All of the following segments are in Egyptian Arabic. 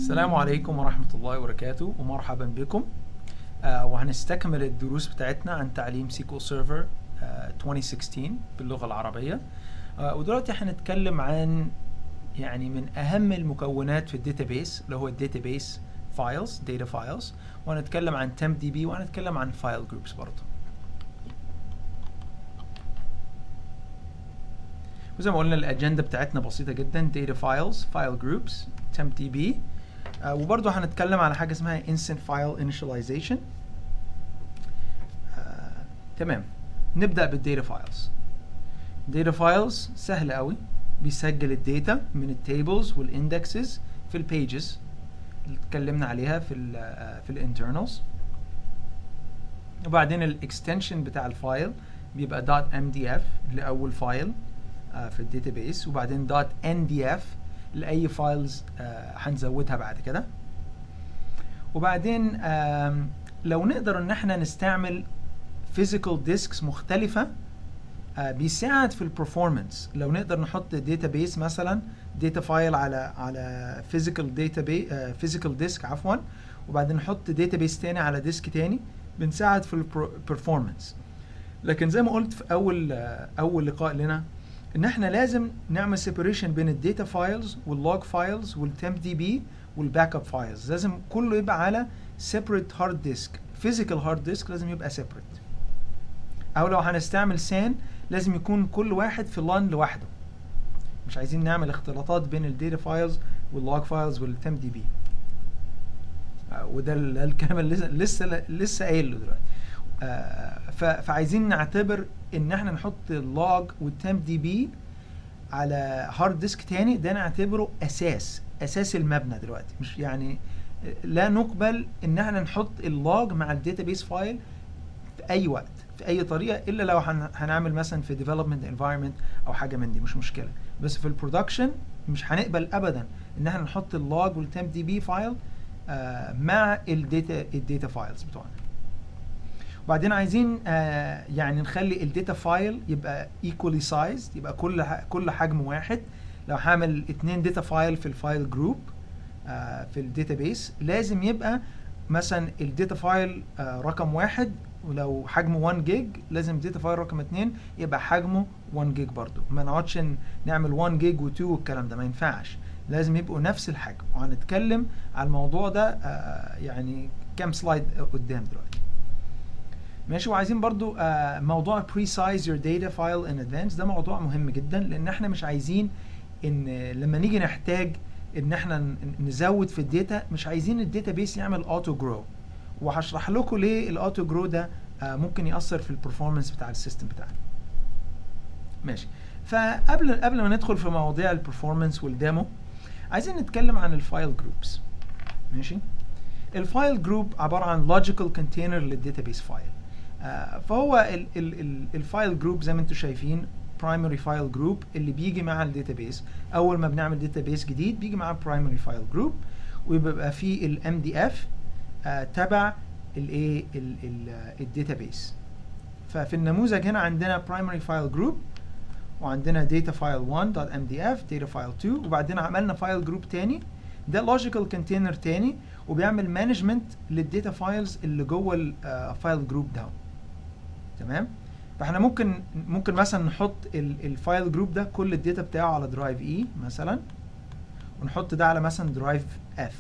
السلام عليكم ورحمة الله وبركاته ومرحبا بكم آه وهنستكمل الدروس بتاعتنا عن تعليم سيكول سيرفر آه 2016 باللغة العربية آه ودلوقتي هنتكلم عن يعني من أهم المكونات في الداتابيس اللي هو الداتابيس فايلز داتا فايلز وهنتكلم عن temp دي بي وهنتكلم عن فايل جروبس برضه وزي ما قلنا الاجنده بتاعتنا بسيطه جدا data files file groups tempdb آه وبرضه هنتكلم على حاجه اسمها instant file initialization آه تمام نبدا بالداتا فايلز data files سهل قوي بيسجل الداتا من التيبلز والاندكسز في البيجز اللي اتكلمنا عليها في ال في الانترنالز وبعدين الاكستنشن بتاع الفايل بيبقى .mdf لاول فايل آه في الداتابيس وبعدين .ndf لاي فايلز آه هنزودها بعد كده وبعدين لو نقدر ان احنا نستعمل physical disks مختلفة آه بيساعد في البرفورمانس لو نقدر نحط داتابيس مثلا داتا فايل على على physical database physical disk عفوا وبعدين نحط داتابيس تاني على ديسك تاني بنساعد في البرفورمانس لكن زي ما قلت في اول اول لقاء لنا ان احنا لازم نعمل سيبريشن بين الداتا فايلز واللوج فايلز والتمب دي بي والباك اب فايلز لازم كله يبقى على سيبريت هارد ديسك فيزيكال هارد ديسك لازم يبقى سيبريت او لو هنستعمل سان لازم يكون كل واحد في لان لوحده مش عايزين نعمل اختلاطات بين الداتا فايلز واللوج فايلز والتمب دي بي وده الكلام اللي لسه لسه قايله دلوقتي آه فعايزين نعتبر ان احنا نحط اللوج والتمب دي بي على هارد ديسك تاني ده نعتبره اساس اساس المبنى دلوقتي مش يعني لا نقبل ان احنا نحط اللوج مع الداتابيس فايل في اي وقت في اي طريقه الا لو هنعمل مثلا في ديفلوبمنت انفايرمنت او حاجه من دي مش مشكله بس في البرودكشن مش هنقبل ابدا ان احنا نحط اللوج والتمب دي بي فايل آه مع الداتا الداتا فايلز بتوعنا وبعدين عايزين آه يعني نخلي الداتا فايل يبقى ايكولي سايزد يبقى كل كل حجم واحد لو هعمل اتنين داتا فايل في الفايل جروب آه في الداتابيس لازم يبقى مثلا الداتا فايل آه رقم واحد ولو حجمه 1 جيج لازم داتا فايل رقم 2 يبقى حجمه 1 جيج برضو ما نقعدش نعمل 1 جيج و2 والكلام ده ما ينفعش لازم يبقوا نفس الحجم وهنتكلم على الموضوع ده آه يعني كام سلايد قدام دلوقتي ماشي وعايزين برضو آه موضوع precise your data file in advance ده موضوع مهم جدا لان احنا مش عايزين ان لما نيجي نحتاج ان احنا نزود في الداتا مش عايزين الداتا بيس يعمل اوتو جرو وهشرح لكم ليه الاوتو جرو ده آه ممكن ياثر في البرفورمانس بتاع السيستم بتاعنا ماشي فقبل قبل ما ندخل في مواضيع البرفورمانس والديمو عايزين نتكلم عن الفايل جروبس ماشي الفايل جروب عباره عن لوجيكال كونتينر للداتابيس فايل آه فهو ال ال ال الفايل جروب زي ما انتم شايفين برايمري فايل جروب اللي بيجي مع الداتابيس اول ما بنعمل داتابيس جديد بيجي معاه برايمري فايل جروب ويبقى فيه الام دي اف تبع الايه الداتابيس ففي النموذج هنا عندنا برايمري فايل جروب وعندنا data file 1.mdf data file 2 وبعدين عملنا فايل جروب تاني ده لوجيكال كونتينر تاني وبيعمل مانجمنت للداتا فايلز اللي جوه الفايل جروب ده تمام فاحنا ممكن ممكن مثلا نحط الفايل جروب ده كل الداتا بتاعه على درايف اي مثلا ونحط ده على مثلا درايف اف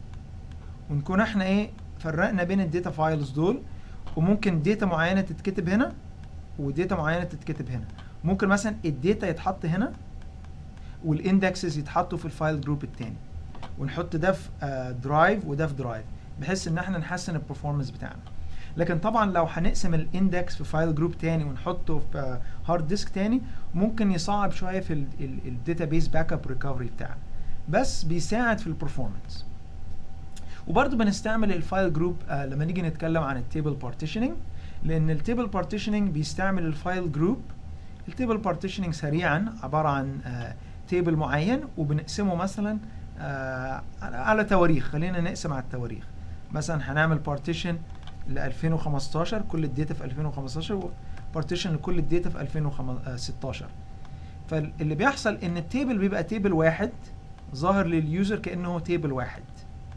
ونكون احنا ايه فرقنا بين الداتا فايلز دول وممكن داتا معينه تتكتب هنا وداتا معينه تتكتب هنا ممكن مثلا الداتا يتحط هنا والاندكسز يتحطوا في الفايل جروب التاني ونحط ده في درايف وده في درايف بحيث ان احنا نحسن البرفورمانس بتاعنا لكن طبعا لو هنقسم الاندكس في فايل جروب تاني ونحطه في هارد ديسك تاني ممكن يصعب شويه في الداتابيس باك اب ريكفري بتاعنا بس بيساعد في البرفورمانس وبرضه بنستعمل الفايل جروب آه لما نيجي نتكلم عن التيبل بارتيشننج لان التيبل بارتيشننج بيستعمل الفايل جروب التيبل بارتيشننج سريعا عباره عن آه تيبل معين وبنقسمه مثلا آه على تواريخ خلينا نقسم على التواريخ مثلا هنعمل بارتيشن ل 2015 كل الداتا في 2015 وبارتيشن لكل الداتا في 2016 فاللي بيحصل ان التيبل بيبقى تيبل واحد ظاهر لليوزر كانه هو تيبل واحد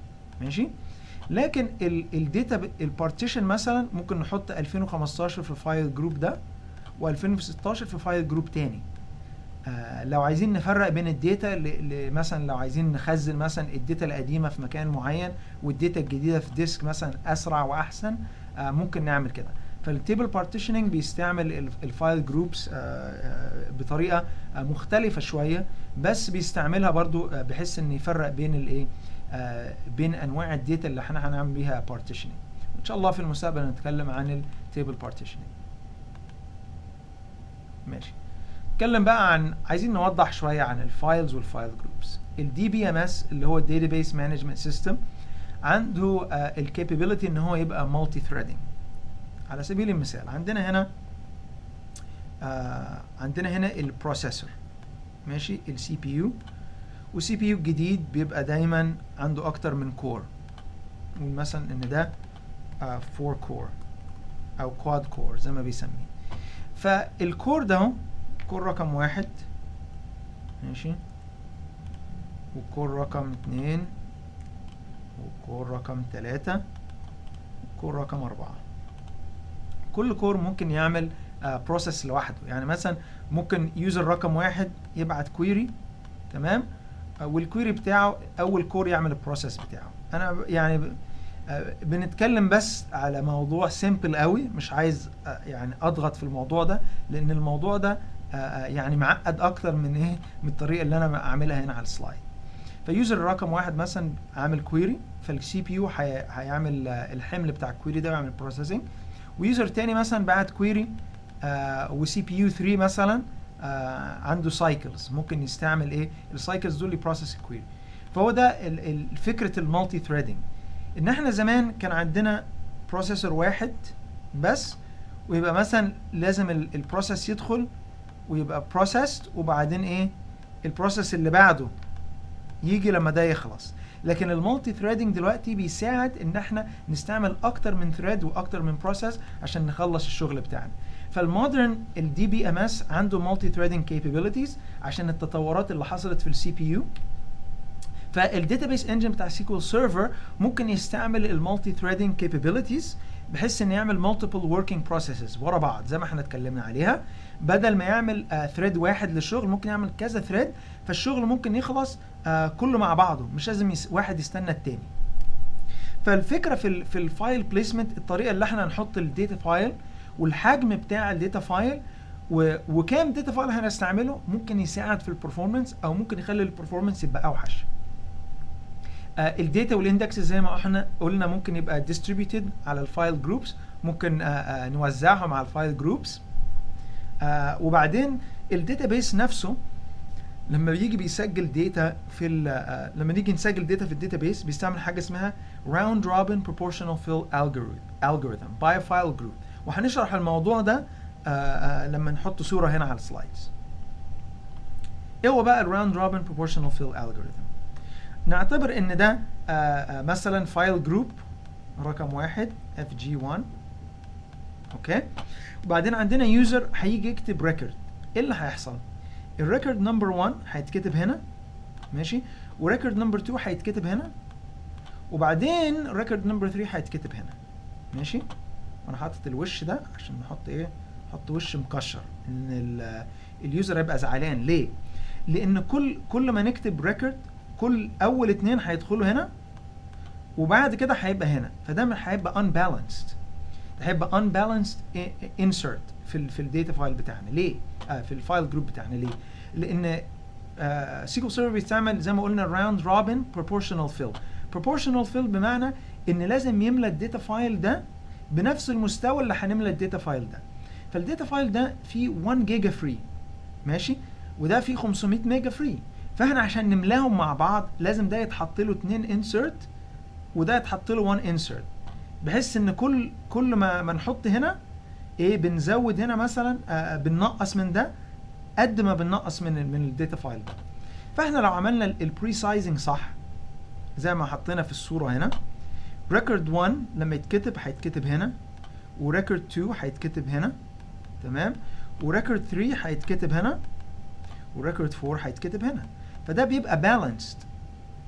ماشي لكن الداتا البارتيشن مثلا ممكن نحط 2015 في فايل جروب ده و2016 في فايل جروب تاني آه لو عايزين نفرق بين الداتا مثلا لو عايزين نخزن مثلا الداتا القديمه في مكان معين والداتا الجديده في ديسك مثلا اسرع واحسن آه ممكن نعمل كده فالتيبل بارتيشننج بيستعمل الفايل جروبس بطريقه آه مختلفه شويه بس بيستعملها برضو بحيث ان يفرق بين الايه بين انواع الداتا اللي احنا هنعمل بيها بارتيشننج ان شاء الله في المستقبل نتكلم عن التيبل بارتيشننج ماشي نتكلم بقى عن عايزين نوضح شويه عن الفايلز والفايل جروبس الدي بي ام اس اللي هو الداتابيس مانجمنت سيستم عنده الكابابيلتي ان هو يبقى مالتي ثريدنج على سبيل المثال عندنا هنا آه عندنا هنا البروسيسور ماشي السي بي يو والسي بي يو الجديد بيبقى دايما عنده اكتر من كور نقول مثلا ان ده 4 uh, كور او كواد كور زي ما بيسميه فالكور ده اهو كور رقم واحد ماشي وكور رقم اتنين وكور رقم تلاتة وكور رقم أربعة كل كور ممكن يعمل بروسيس uh, لوحده يعني مثلا ممكن يوزر رقم واحد يبعت كويري تمام والكويري بتاعه اول كور يعمل البروسيس بتاعه انا يعني بنتكلم بس على موضوع سيمبل قوي مش عايز يعني اضغط في الموضوع ده لان الموضوع ده يعني معقد اكتر من ايه من الطريقه اللي انا اعملها هنا على السلايد فيوزر رقم واحد مثلا عامل كويري فالسي بي يو هيعمل الحمل بتاع الكويري ده ويعمل بروسيسنج ويوزر تاني مثلا بعت كويري وسي بي يو 3 مثلا آه عنده سايكلز ممكن يستعمل ايه السايكلز دول يبروسس الكويري فهو ده فكره المالتي ثريدنج ان احنا زمان كان عندنا بروسيسور واحد بس ويبقى مثلا لازم البروسيس يدخل ويبقى بروسيسد وبعدين ايه البروسيس اللي بعده يجي لما ده يخلص لكن المالتي ثريدنج دلوقتي بيساعد ان احنا نستعمل اكتر من ثريد واكتر من بروسيس عشان نخلص الشغل بتاعنا فالمودرن الدي بي ام اس عنده مالتي ثريدنج كابابيلتيز عشان التطورات اللي حصلت في السي بي يو فالداتابيس انجن بتاع سيكوال سيرفر ممكن يستعمل المالتي ثريدنج كابابيلتيز بحيث ان يعمل مالتيبل وركينج بروسيسز ورا بعض زي ما احنا اتكلمنا عليها بدل ما يعمل ثريد uh, واحد للشغل ممكن يعمل كذا ثريد فالشغل ممكن يخلص uh, كله مع بعضه مش لازم يس واحد يستنى التاني فالفكره في ال في الفايل بليسمنت الطريقه اللي احنا نحط الداتا فايل والحجم بتاع الداتا فايل وكام داتا فايل هنستعمله ممكن يساعد في البرفورمانس او ممكن يخلي البرفورمانس يبقى اوحش آه الداتا والاندكس زي ما احنا قلنا ممكن يبقى ديستريبيوتد على الفايل جروبس ممكن آه آه نوزعهم على الفايل جروبس آه وبعدين الداتابيس نفسه لما بيجي بيسجل داتا في آه لما نيجي نسجل داتا في الداتابيس بيستعمل حاجه اسمها راوند روبن proportional fill algorithm algorithm by file group وهنشرح الموضوع ده آه آه لما نحط صوره هنا على السلايدز ايه هو بقى الراوند روبن proportional fill algorithm نعتبر ان ده آه آه مثلا فايل جروب رقم واحد اف جي 1 اوكي وبعدين عندنا يوزر هيجي يكتب ريكورد ايه اللي هيحصل الريكورد نمبر 1 هيتكتب هنا ماشي وريكورد نمبر 2 هيتكتب هنا وبعدين ريكورد نمبر 3 هيتكتب هنا ماشي وانا حاطط الوش ده عشان نحط ايه نحط وش مكشر ان اليوزر هيبقى زعلان ليه لان كل كل ما نكتب ريكورد كل اول اتنين هيدخلوا هنا وبعد كده هيبقى هنا فده هيبقى unbalanced ده هيبقى unbalanced insert في ال في الداتا فايل بتاعنا ليه؟ آه في الفايل جروب بتاعنا ليه؟ لان آه سيكول سيرفر بيستعمل زي ما قلنا راوند روبن proportional fill proportional fill بمعنى ان لازم يملى الداتا فايل ده بنفس المستوى اللي هنملى الداتا فايل ده فالداتا فايل ده فيه 1 جيجا فري ماشي وده فيه 500 ميجا فري فاحنا عشان نملاهم مع بعض لازم ده يتحط له 2 انسرت وده يتحط له 1 انسرت بحيث ان كل كل ما ما نحط هنا ايه بنزود هنا مثلا آه بننقص من ده قد ما بننقص من من الداتا فايل ده فاحنا لو عملنا البري سايزنج صح زي ما حطينا في الصوره هنا ريكورد 1 لما يتكتب هيتكتب هنا وريكورد 2 هيتكتب هنا تمام وريكورد 3 هيتكتب هنا وريكورد 4 هيتكتب هنا فده بيبقى بالانسد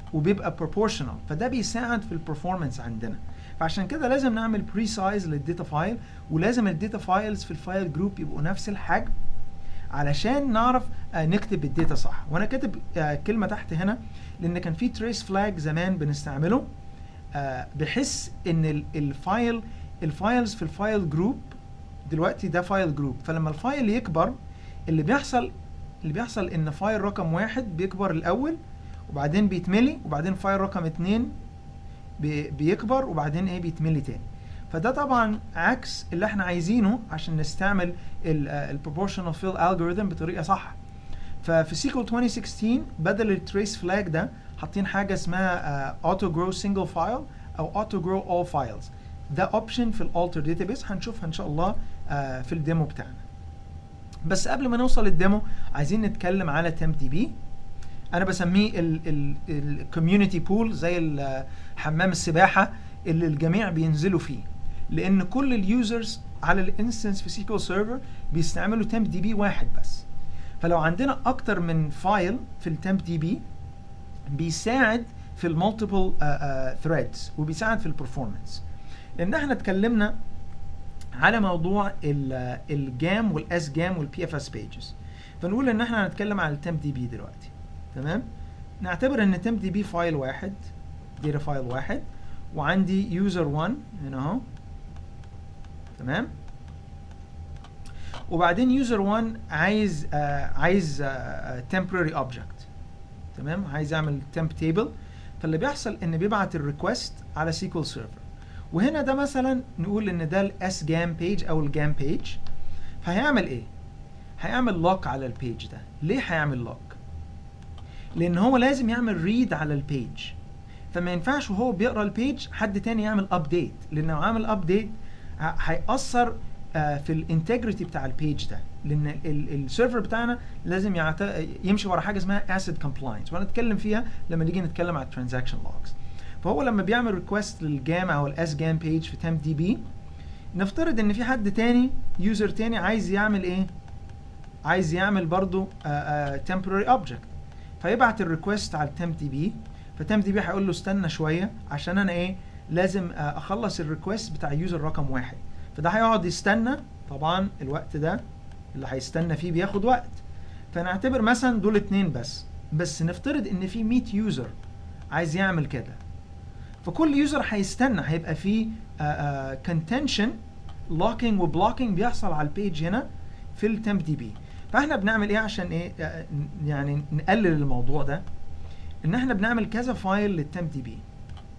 وبيبقى proportional فده بيساعد في البرفورمانس عندنا فعشان كده لازم نعمل بري سايز للداتا فايل ولازم الداتا فايلز في الفايل جروب يبقوا نفس الحجم علشان نعرف آه نكتب الداتا صح وانا كاتب آه كلمه تحت هنا لان كان في تريس فلاج زمان بنستعمله آه بحيث ان الفايل الفايلز في الفايل جروب دلوقتي ده فايل جروب فلما الفايل يكبر اللي بيحصل اللي بيحصل ان فايل رقم واحد بيكبر الاول وبعدين بيتملي وبعدين فايل رقم اتنين بي بيكبر وبعدين ايه بيتملي تاني فده طبعا عكس اللي احنا عايزينه عشان نستعمل البروبورشنال فيل الجوريثم بطريقه صح ففي سيكول 2016 بدل التريس فلاج ده حاطين حاجه اسمها اوتو جرو سنجل فايل او اوتو جرو اول فايلز ده اوبشن في الالتر داتابيس هنشوفها ان شاء الله آه في الديمو بتاعنا بس قبل ما نوصل للديمو عايزين نتكلم على تمب دي بي انا بسميه الكوميونتي بول زي حمام السباحه اللي الجميع بينزلوا فيه لان كل اليوزرز على الانستنس في سيكول سيرفر بيستعملوا تمب دي بي واحد بس فلو عندنا اكتر من فايل في التمب دي بي بيساعد في المالتيبل ثريدز وبيساعد في البرفورمانس لان احنا اتكلمنا على موضوع الجام والاس جام والبي اف اس بيجز فنقول ان احنا هنتكلم على التمب دي بي دلوقتي تمام نعتبر ان تمب دي بي فايل واحد داتا فايل واحد وعندي يوزر 1 هنا اهو تمام وبعدين يوزر 1 عايز آه عايز آه temporary object تمام عايز يعمل temp table فاللي بيحصل ان بيبعت الريكوست على سيكول سيرفر وهنا ده مثلا نقول ان ده الاس جام بيج او الجام بيج فهيعمل ايه هيعمل لوك على البيج ده ليه هيعمل لوك لان هو لازم يعمل ريد على البيج فما ينفعش وهو بيقرا البيج حد تاني يعمل ابديت لان لو عمل ابديت هيأثر في الانتجريتي بتاع البيج ده لان السيرفر بتاعنا لازم يعت... يمشي ورا حاجه اسمها اسيد كومبلاينس وهنتكلم فيها لما نيجي نتكلم على الترانزاكشن لوجز فهو لما بيعمل ريكوست للجام او الاس جام بيج في تمب دي بي نفترض ان في حد تاني يوزر تاني عايز يعمل ايه عايز يعمل برضو temporary object فيبعت الريكوست على التمب دي بي فتمب دي بي هيقول له استنى شويه عشان انا ايه لازم اخلص الريكوست بتاع يوزر رقم واحد فده هيقعد يستنى طبعا الوقت ده اللي هيستنى فيه بياخد وقت فنعتبر مثلا دول اتنين بس بس نفترض ان في 100 يوزر عايز يعمل كده فكل يوزر هيستنى هيبقى في كونتنشن لوكينج وبلوكينج بيحصل على البيج هنا في التمب دي بي فاحنا بنعمل ايه عشان ايه يعني نقلل الموضوع ده ان احنا بنعمل كذا فايل للتمب دي بي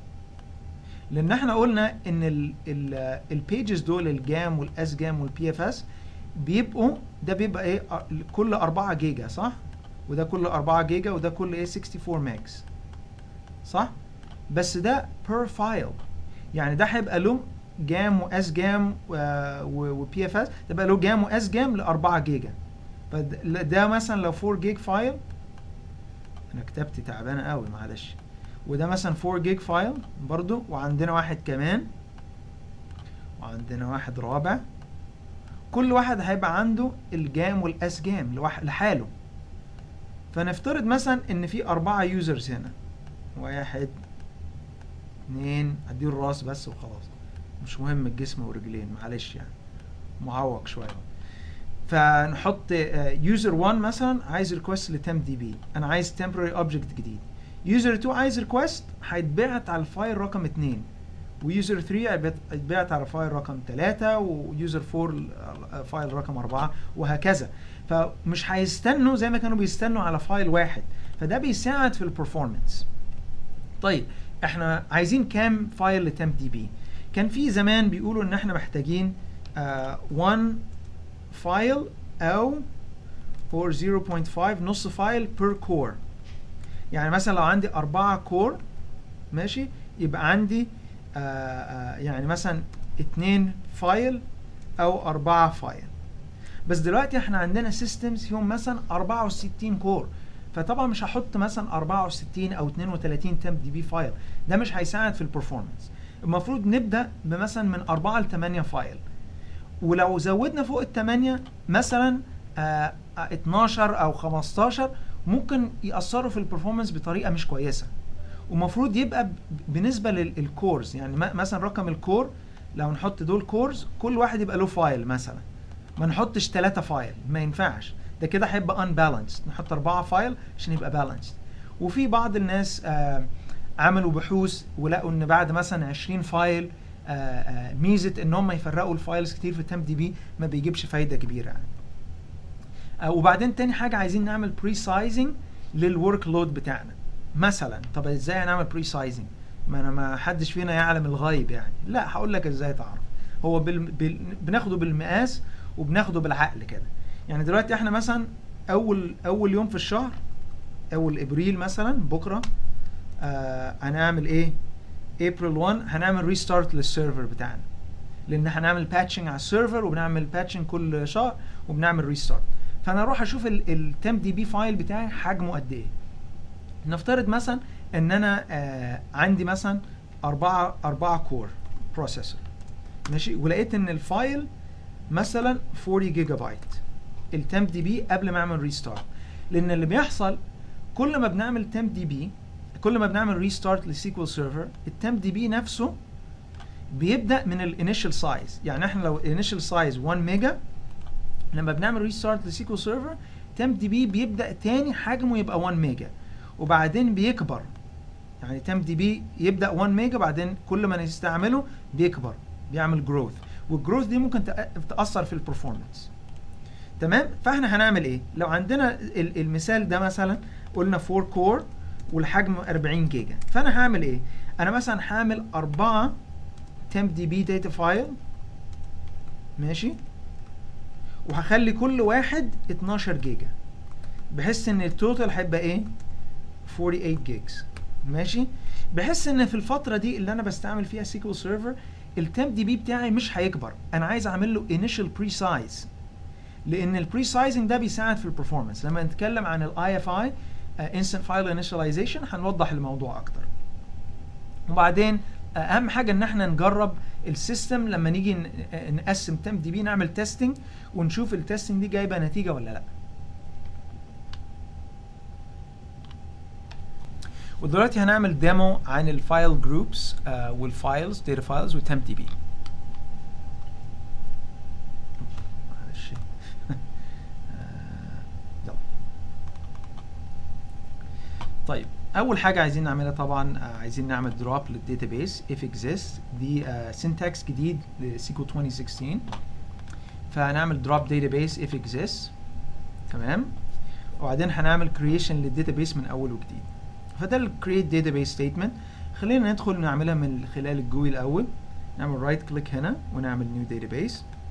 لان احنا قلنا ان البيجز دول الجام والاس جام والبي اف اس بيبقوا ده بيبقى ايه كل 4 جيجا صح وده كل 4 جيجا وده كل ايه 64 ماكس صح بس ده بير فايل يعني ده هيبقى له جام واس جام وبي اف اس ده بقى له جام واس جام ل 4 جيجا فده مثلا لو 4 جيج فايل انا كتابتي تعبانه قوي معلش وده مثلا 4 جيج فايل برضو وعندنا واحد كمان وعندنا واحد رابع كل واحد هيبقى عنده الجام والاس جام لحاله فنفترض مثلا ان في اربعة يوزرز هنا واحد اتنين اديله الراس بس وخلاص مش مهم الجسم والرجلين معلش يعني معوق شويه فنحط يوزر 1 مثلا عايز ريكوست لتم دي بي انا عايز temporary object جديد يوزر 2 عايز ريكوست هيتبعت على الفايل رقم 2 ويوزر 3 هيتبعت على فايل رقم 3 ويوزر 4 فايل رقم 4 وهكذا فمش هيستنوا زي ما كانوا بيستنوا على فايل واحد فده بيساعد في البرفورمانس طيب احنا عايزين كام فايل لتمب دي بي كان في زمان بيقولوا ان احنا محتاجين 1 فايل او or 0.5 نص فايل بير كور يعني مثلا لو عندي أربعة كور ماشي يبقى عندي آآ آآ يعني مثلا اتنين فايل أو أربعة فايل بس دلوقتي احنا عندنا سيستمز فيهم مثلا 64 كور فطبعا مش هحط مثلا 64 او 32 تمب دي بي فايل ده مش هيساعد في البرفورمانس المفروض نبدا بمثلا من 4 ل 8 فايل ولو زودنا فوق ال 8 مثلا آه 12 او 15 ممكن ياثروا في البرفورمانس بطريقه مش كويسه ومفروض يبقى ب- بالنسبه للكورز يعني م- مثلا رقم الكور لو نحط دول كورز كل واحد يبقى له فايل مثلا ما نحطش ثلاثة فايل ما ينفعش ده كده هيبقى unbalanced نحط أربعة فايل عشان يبقى balanced وفي بعض الناس آه عملوا بحوث ولقوا ان بعد مثلا 20 فايل آه آه ميزه ان هم يفرقوا الفايلز كتير في تمب دي بي ما بيجيبش فايده كبيره يعني آه وبعدين تاني حاجه عايزين نعمل بري سايزنج للورك لود بتاعنا مثلا طب ازاي هنعمل بري سايزنج ما انا ما حدش فينا يعلم الغيب يعني لا هقول لك ازاي تعرف هو بال... بال... بناخده بالمقاس وبناخده بالعقل كده يعني دلوقتي احنا مثلا اول اول يوم في الشهر اول ابريل مثلا بكره آه هنعمل ايه ابريل 1 هنعمل ريستارت للسيرفر بتاعنا لان هنعمل باتشنج على السيرفر وبنعمل باتشنج كل شهر وبنعمل ريستارت فانا اروح اشوف التم دي بي فايل بتاعي حجمه قد ايه نفترض مثلا ان انا آه عندي مثلا أربعة أربعة كور بروسيسور ماشي ولقيت ان الفايل مثلا 40 جيجا بايت التم دي بي قبل ما اعمل ريستارت لان اللي بيحصل كل ما بنعمل تم دي بي كل ما بنعمل ريستارت للسيكوال سيرفر التم دي بي نفسه بيبدا من الانيشال سايز يعني احنا لو الانيشال سايز 1 ميجا لما بنعمل ريستارت للسيكوال سيرفر تم دي بي بيبدا تاني حجمه يبقى 1 ميجا وبعدين بيكبر يعني تم دي بي يبدا 1 ميجا بعدين كل ما نستعمله بيكبر بيعمل جروث والجروث دي ممكن تأ- تاثر في البرفورمانس تمام فاحنا هنعمل ايه لو عندنا ال- المثال ده مثلا قلنا 4 كور والحجم 40 جيجا فانا هعمل ايه انا مثلا هعمل 4 temp دي بي داتا فايل ماشي وهخلي كل واحد 12 جيجا بحيث ان التوتال هيبقى ايه 48 جيجز ماشي بحس ان في الفتره دي اللي انا بستعمل فيها سيكوال سيرفر التمب دي بي بتاعي مش هيكبر انا عايز اعمل له انيشال بري سايز لان البري سايزنج ده بيساعد في البرفورمانس لما نتكلم عن الاي اف اي انستنت فايل انيشاليزيشن هنوضح الموضوع اكتر وبعدين آه، اهم حاجه ان احنا نجرب السيستم لما نيجي ن- آه، نقسم تمب دي بي نعمل تيستنج ونشوف التيستنج دي جايبه نتيجه ولا لا ودلوقتي هنعمل ديمو عن الفايل جروبس والفايلز داتا فايلز والتمب دي بي معلش آه، يلا طيب اول حاجه عايزين نعملها طبعا آه، عايزين نعمل دروب للداتابيس if exists دي سينتاكس جديد لسيكو 2016 فهنعمل دروب database if exists تمام وبعدين هنعمل creation للداتابيس من اول وجديد فده ال create database statement خلينا ندخل نعملها من خلال الجوي الاول نعمل رايت كليك هنا ونعمل new database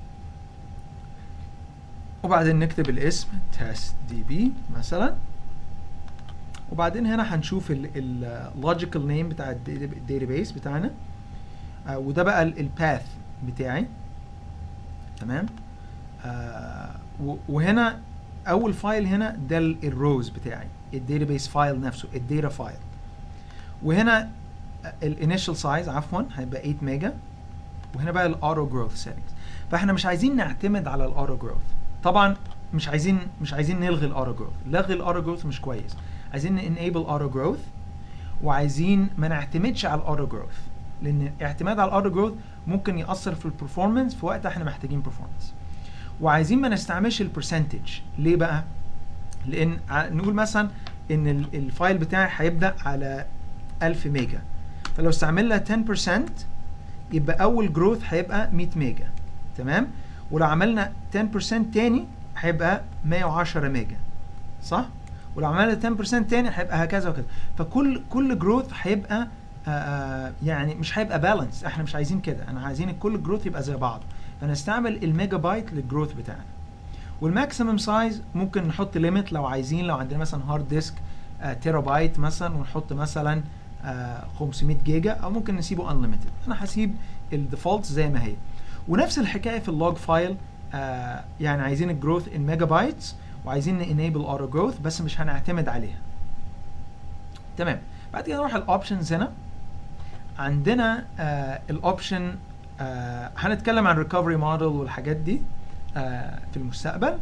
وبعدين نكتب الاسم test db مثلا وبعدين هنا هنشوف اللوجيكال نيم بتاع الداتابيس بتاعنا آه وده بقى الباث بتاعي تمام آه و- وهنا اول فايل هنا ده الروز بتاعي الداتابيس فايل نفسه الداتا فايل وهنا الانيشال سايز عفوا هيبقى 8 ميجا وهنا بقى الاوتو جروث سيتنجز فاحنا مش عايزين نعتمد على الاوتو جروث طبعا مش عايزين مش عايزين نلغي الاوتو جروث لغي الاوتو جروث مش كويس عايزين انيبل اوتو جروث وعايزين ما نعتمدش على الاوتو جروث لان اعتماد على الاوتو جروث ممكن ياثر في البرفورمانس في وقت احنا محتاجين برفورمانس وعايزين ما نستعملش البرسنتج ليه بقى لان ع- نقول مثلا ان ال- الفايل بتاعي هيبدا على 1000 ميجا فلو استعملنا 10% يبقى اول جروث هيبقى 100 ميجا تمام ولو عملنا 10% تاني هيبقى 110 ميجا صح ولو عملنا 10% تاني هيبقى هكذا وكذا فكل كل جروث هيبقى آه، آه، يعني مش هيبقى بالانس احنا مش عايزين كده انا عايزين كل جروث يبقى زي بعض فنستعمل الميجا بايت للجروث بتاعنا والماكسيمم سايز ممكن نحط ليميت لو عايزين لو عندنا مثلا هارد ديسك آه، تيرا بايت مثلا ونحط مثلا آه، 500 جيجا او ممكن نسيبه انليميتد انا هسيب الديفولت زي ما هي ونفس الحكايه في اللوج فايل آه، يعني عايزين الجروث ان ميجا بايتس وعايزين انيبل اوتو جروث بس مش هنعتمد عليها تمام بعد كده نروح الاوبشنز هنا عندنا آه الاوبشن آه هنتكلم عن ريكفري موديل والحاجات دي آه في المستقبل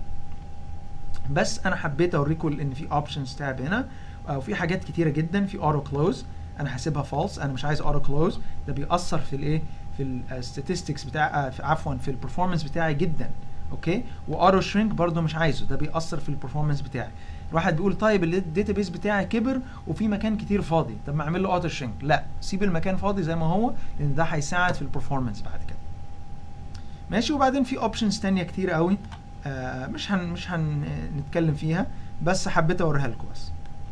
بس انا حبيت اوريكم ان في اوبشنز تاب هنا وفي حاجات كتيره جدا في اوتو كلوز انا حاسبها فالس انا مش عايز اوتو كلوز ده بيأثر في الايه في الستاتستكس بتاع آه، في- عفوا في البرفورمانس بتاعي جدا اوكي واوتو شرينك برده مش عايزه ده بيأثر في البرفورمانس بتاعي الواحد بيقول طيب الداتابيس بتاعي كبر وفي مكان كتير فاضي طب ما اعمل له اوتو شرينك لا سيب المكان فاضي زي ما هو لان ده هيساعد في البرفورمانس بعد كده ماشي وبعدين في اوبشنز تانية كتير قوي آه مش هن مش هنتكلم فيها بس حبيت اوريها لكم بس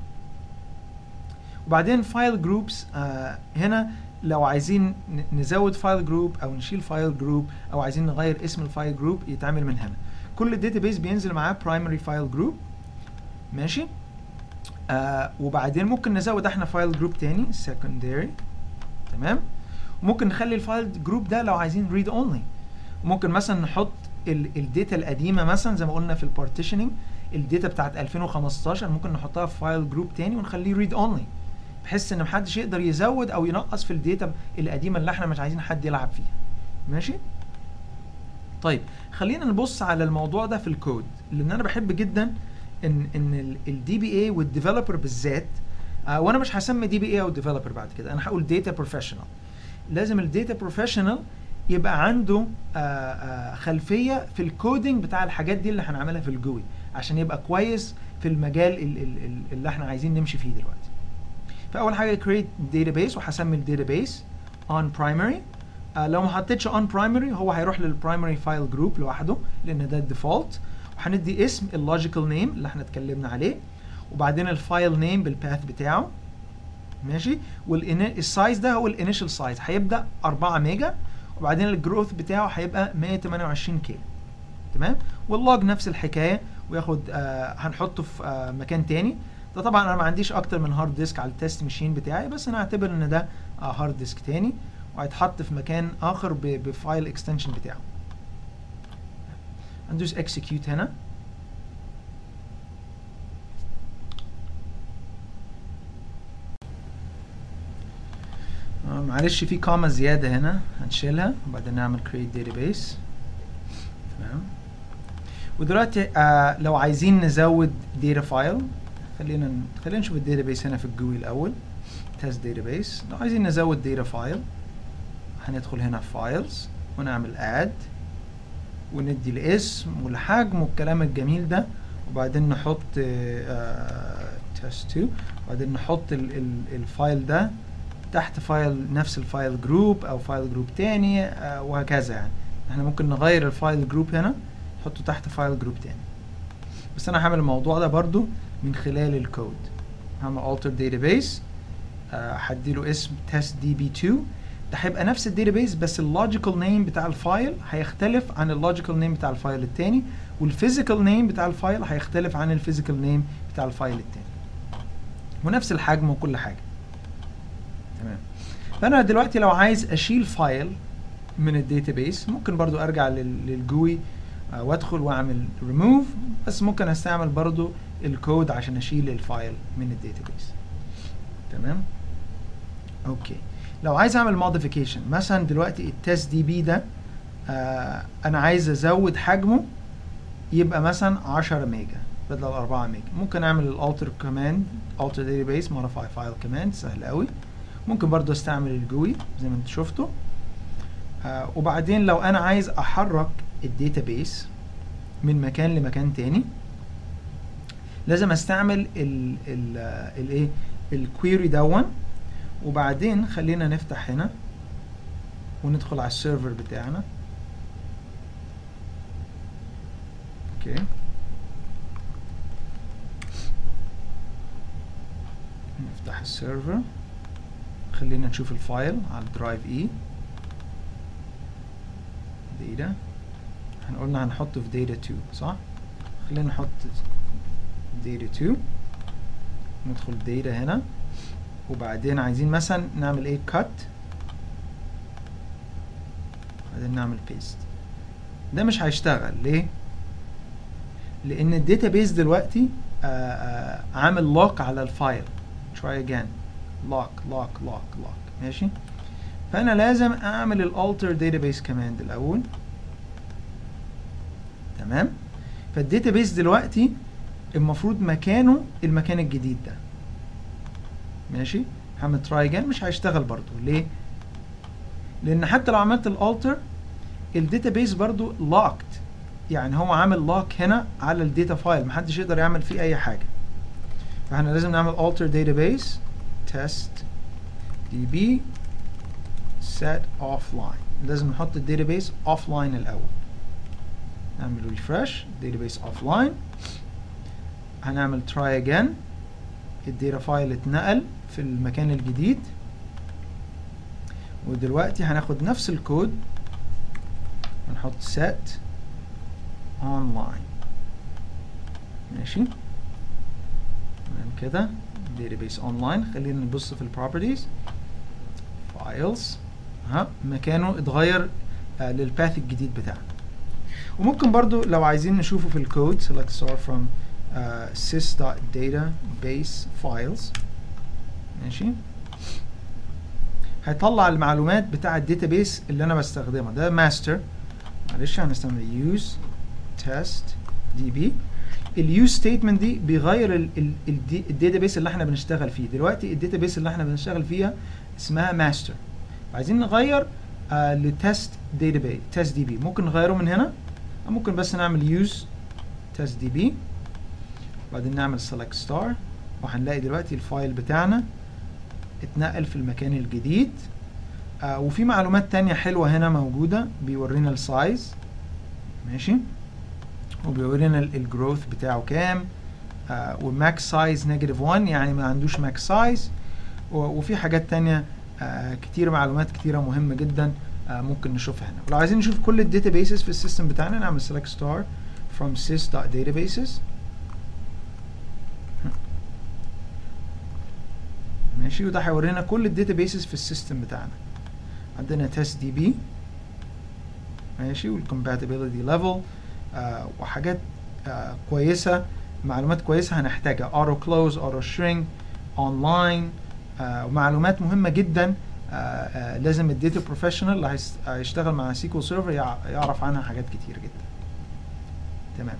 وبعدين فايل جروبس آه هنا لو عايزين ن- نزود فايل جروب او نشيل فايل جروب او عايزين نغير اسم الفايل جروب يتعمل من هنا كل داتابيس بينزل معاه برايمري فايل جروب ماشي آه وبعدين ممكن نزود احنا فايل جروب تاني secondary تمام وممكن نخلي الفايل جروب ده لو عايزين ريد اونلي ممكن مثلا نحط الداتا القديمه مثلا زي ما قلنا في البارتيشننج الداتا بتاعت 2015 ممكن نحطها في فايل جروب تاني ونخليه ريد اونلي بحيث ان محدش يقدر يزود او ينقص في الداتا القديمه اللي احنا مش عايزين حد يلعب فيها ماشي طيب خلينا نبص على الموضوع ده في الكود لان انا بحب جدا ان ان الدي بي اي والديفلوبر بالذات آه وانا مش هسمي دي بي اي او ديفلوبر بعد كده انا هقول داتا بروفيشنال لازم الداتا بروفيشنال يبقى عنده آه آه خلفيه في الكودينج بتاع الحاجات دي اللي هنعملها في الجوي عشان يبقى كويس في المجال ال- ال- ال- اللي احنا عايزين نمشي فيه دلوقتي فاول حاجه create database وهسمي الداتابيس on primary آه لو ما حطيتش on primary هو هيروح للبرايمري فايل جروب لوحده لان ده الديفولت وهندي اسم اللوجيكال نيم اللي احنا اتكلمنا عليه وبعدين الفايل نيم بالباث بتاعه ماشي والسايز ده هو الانيشال سايز هيبدا 4 ميجا وبعدين الجروث بتاعه هيبقى 128 كي تمام واللوج نفس الحكايه وياخد آه هنحطه في آه مكان تاني ده طبعا انا ما عنديش اكتر من هارد ديسك على التست ماشين بتاعي بس انا اعتبر ان ده آه هارد ديسك تاني وهيتحط في مكان اخر ب- بفايل اكستنشن بتاعه هندوس اكسكيوت هنا آه، معلش في كوما زيادة هنا هنشيلها وبعدين نعمل create database تمام ودلوقتي آه لو عايزين نزود data file خلينا ن- خلينا نشوف الداتابيس هنا في الجوي الأول test database لو عايزين نزود data file هندخل هنا في files ونعمل add وندي الاسم والحجم والكلام الجميل ده وبعدين نحط آه test 2 وبعدين نحط ال ال الفايل ده تحت فايل نفس الفايل جروب او فايل جروب تاني آه وهكذا يعني احنا ممكن نغير الفايل جروب هنا نحطه تحت فايل جروب تاني بس انا هعمل الموضوع ده برضو من خلال الكود هعمل alter database آه، هديله اسم test db2 ده هيبقى نفس الداتابيس بس اللوجيكال نيم بتاع الفايل هيختلف عن اللوجيكال نيم بتاع الفايل التاني والفيزيكال نيم بتاع الفايل هيختلف عن الفيزيكال نيم بتاع الفايل التاني ونفس الحجم وكل حاجه تمام فانا دلوقتي لو عايز اشيل فايل من الداتابيس ممكن برضو ارجع لل- للجوي آه، وادخل واعمل ريموف بس ممكن استعمل برضو الكود عشان اشيل الفايل من الداتابيس تمام اوكي لو عايز اعمل موديفيكيشن مثلا دلوقتي التست دي بي ده آه انا عايز ازود حجمه يبقى مثلا 10 ميجا بدل 4 ميجا ممكن اعمل الالتر كمان alter database modify file كمان سهل قوي ممكن برضو استعمل الجوي زي ما انت شفتوا آه وبعدين لو انا عايز احرك الداتابيس من مكان لمكان تاني لازم استعمل ال ال الايه الكويري دون وبعدين خلينا نفتح هنا وندخل على السيرفر بتاعنا اوكي نفتح السيرفر خلينا نشوف الفايل على الدرايف اي داتا هنقولنا هنحطه في داتا 2 صح خلينا نحط داتا 2 ندخل داتا هنا وبعدين عايزين مثلا نعمل ايه كات بعدين نعمل بيست ده مش هيشتغل ليه لان الداتابيس دلوقتي آآ آآ عامل لوك على الفايل try again lock lock lock lock ماشي فانا لازم اعمل الالتر داتابيس كمان الاول تمام فالداتابيس دلوقتي المفروض مكانه المكان الجديد ده ماشي هعمل تراي اجين مش هيشتغل برضو ليه لان حتى لو عملت الالتر الداتابيس برضو لوكد يعني هو عامل لوك هنا على الداتا فايل محدش يقدر يعمل فيه اي حاجه فاحنا لازم نعمل alter database test db set offline لازم نحط الداتابيس offline الاول نعمل refresh database offline هنعمل try again الداتا فايل اتنقل في المكان الجديد ودلوقتي هناخد نفس الكود ونحط set online ماشي تمام كده database online خلينا نبص في البروبرتيز files ها مكانه اتغير آه للباث الجديد بتاعنا وممكن برضو لو عايزين نشوفه في الكود select star from uh, sys.database files ماشي هيطلع المعلومات بتاع الداتابيس اللي انا بستخدمها ده ماستر معلش هنستعمل use test db اليوز ستيتمنت دي بيغير الداتابيس اللي احنا بنشتغل فيه دلوقتي الداتابيس اللي احنا بنشتغل فيها اسمها ماستر عايزين نغير آه لتست داتابيس تست دي بي ممكن نغيره من هنا أو ممكن بس نعمل يوز تست دي بي وبعدين نعمل select star وهنلاقي دلوقتي الفايل بتاعنا اتنقل في المكان الجديد آه وفي معلومات تانية حلوة هنا موجودة بيورينا السايز ماشي وبيورينا الجروث بتاعه كام آه والماكس سايز نيجاتيف 1 يعني ما عندوش ماكس سايز وفي حاجات تانية آه كتير معلومات كتيرة مهمة جدا آه ممكن نشوفها هنا ولو عايزين نشوف كل الداتابيسز في السيستم بتاعنا نعمل select star from sys.databases ماشي وده هيورينا كل الداتابيسز في السيستم بتاعنا عندنا test db ماشي والcompatibility level آه وحاجات آه كويسة معلومات كويسة هنحتاجها auto close auto shrink online آه ومعلومات مهمة جدا آه آه لازم الداتا بروفيشنال اللي هيشتغل مع سيكول سيرفر يعرف عنها حاجات كتير جدا تمام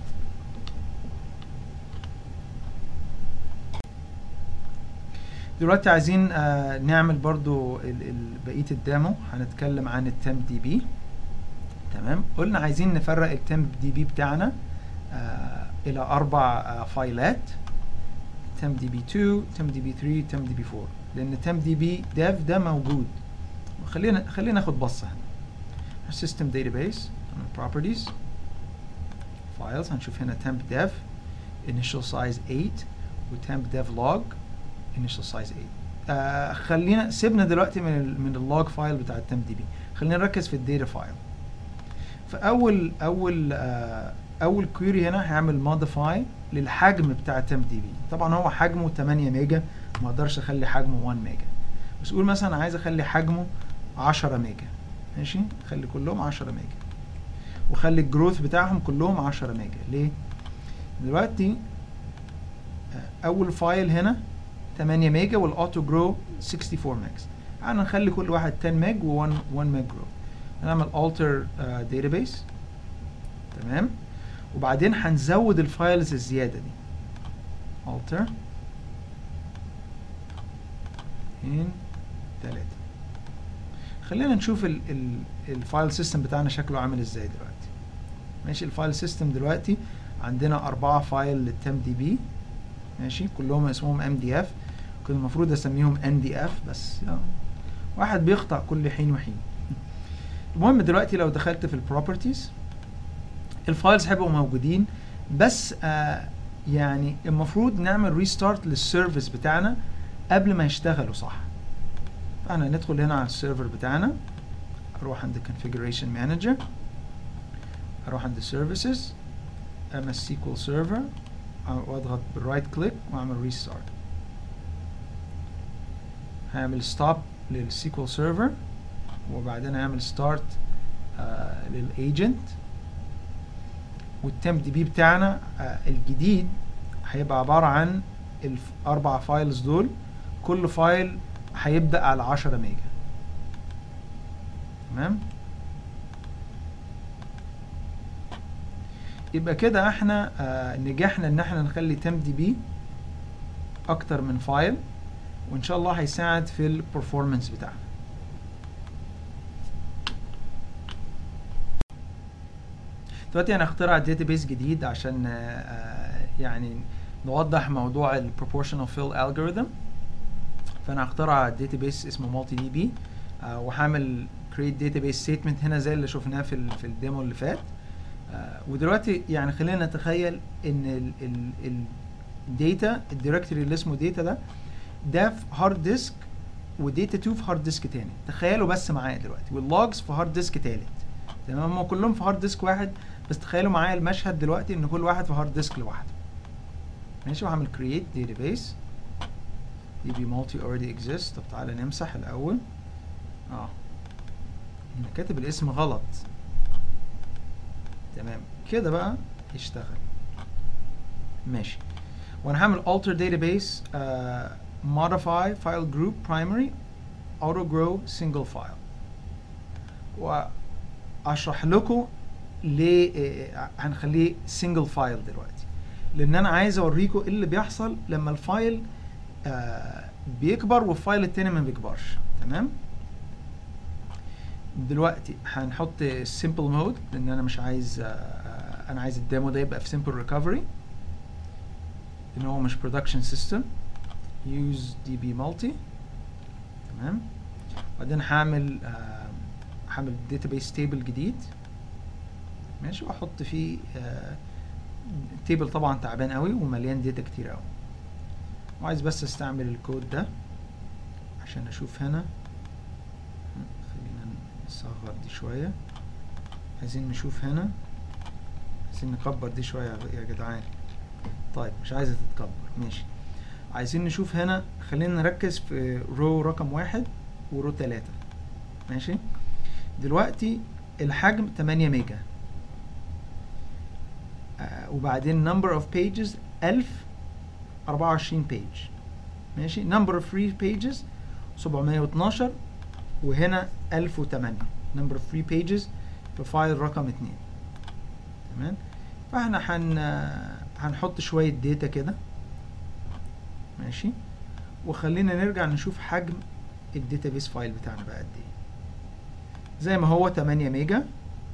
دلوقتي عايزين آه نعمل برضو ال ال بقية الديمو هنتكلم عن التمب دي بي تمام قلنا عايزين نفرق التمب دي بي بتاعنا آه الى اربع آه فايلات تمب دي بي 2 تمب دي بي 3 تمب دي بي 4 لان تمب دي بي ديف ده موجود خلينا خلينا ناخد بصه هنا سيستم داتابيس properties files هنشوف هنا temp dev initial size 8 و temp dev log initial size 8 آه خلينا سيبنا دلوقتي من ال من اللوج فايل بتاع التمب دي بي خلينا نركز في الداتا فايل فاول اول آه اول كويري هنا هعمل موديفاي للحجم بتاع التمب دي بي طبعا هو حجمه 8 ميجا ما اقدرش اخلي حجمه 1 ميجا بس قول مثلا عايز اخلي حجمه 10 ميجا ماشي خلي كلهم 10 ميجا وخلي الجروث بتاعهم كلهم 10 ميجا ليه دلوقتي اول فايل هنا 8 ميجا والاوتو جرو 64 ميجا انا نخلي كل واحد 10 ميج و1 1 ميج جرو هنعمل alter uh, database تمام وبعدين هنزود الفايلز الزياده دي alter اتنين تلاته خلينا نشوف ال ال الفايل سيستم بتاعنا شكله عامل ازاي دلوقتي ماشي الفايل سيستم دلوقتي عندنا أربعة فايل للتم دي بي ماشي كلهم اسمهم ام دي اف كنت المفروض اسميهم ان دي اف بس يعني واحد بيخطأ كل حين وحين المهم دلوقتي لو دخلت في البروبرتيز الفايلز هيبقوا موجودين بس آه يعني المفروض نعمل ريستارت للسيرفيس بتاعنا قبل ما يشتغلوا صح فاحنا ندخل هنا على السيرفر بتاعنا اروح عند configuration manager اروح عند services ms sql server واضغط بالرايت كليك واعمل ريستارت هعمل ستوب للسيكوال سيرفر وبعدين هعمل ستارت آه للايجنت والتمب دي بي بتاعنا آه الجديد هيبقى عبارة عن الأربع فايلز دول كل فايل هيبدأ على 10 ميجا تمام يبقى كده احنا آه نجحنا ان احنا نخلي تم دي بي اكتر من فايل وان شاء الله هيساعد في البرفورمانس بتاعنا دلوقتي انا اخترع داتابيس جديد عشان آه، يعني نوضح موضوع ال proportional fill algorithm فانا هخترع داتابيس اسمه مالتي دي بي وهعمل create database statement هنا زي اللي شفناه في ال في الديمو اللي فات آه، ودلوقتي يعني خلينا نتخيل ان الداتا الدايركتوري اللي اسمه داتا ده ده في هارد ديسك وداتا 2 في هارد ديسك تاني تخيلوا بس معايا دلوقتي واللوجز في هارد ديسك تالت تمام هم كلهم في هارد ديسك واحد بس تخيلوا معايا المشهد دلوقتي ان كل واحد في هارد ديسك لوحده ماشي وهعمل create database db multi already exists طب تعالى نمسح الاول اه انا كاتب الاسم غلط تمام كده بقى يشتغل ماشي وانا هعمل alter database uh, modify file group primary auto grow single file واشرح لكم ليه آه، هنخليه single file دلوقتي لان انا عايز اوريكم ايه اللي بيحصل لما الفايل آه بيكبر والفايل التاني ما بيكبرش تمام دلوقتي هنحط simple مود لان انا مش عايز آه آه، انا عايز الديمو ده يبقى في simple recovery لان هو مش production system use db multi تمام بعدين هعمل آه هعمل database table جديد ماشي واحط فيه آه التيبل طبعا تعبان قوي ومليان داتا كتير قوي وعايز بس استعمل الكود ده عشان اشوف هنا خلينا نصغر دي شوية عايزين نشوف هنا عايزين نكبر دي شوية يا- يا جدعان طيب مش عايزة تتكبر ماشي عايزين نشوف هنا خلينا نركز في رو رقم واحد ورو تلاتة ماشي دلوقتي الحجم 8 ميجا آه وبعدين number of pages 1024 page ماشي number of free pages 712 وهنا 1008 number of free pages في فايل رقم 2 تمام فاحنا هن هنحط شوية داتا كده ماشي وخلينا نرجع نشوف حجم الداتابيس فايل بتاعنا بقى قد ايه زي ما هو 8 ميجا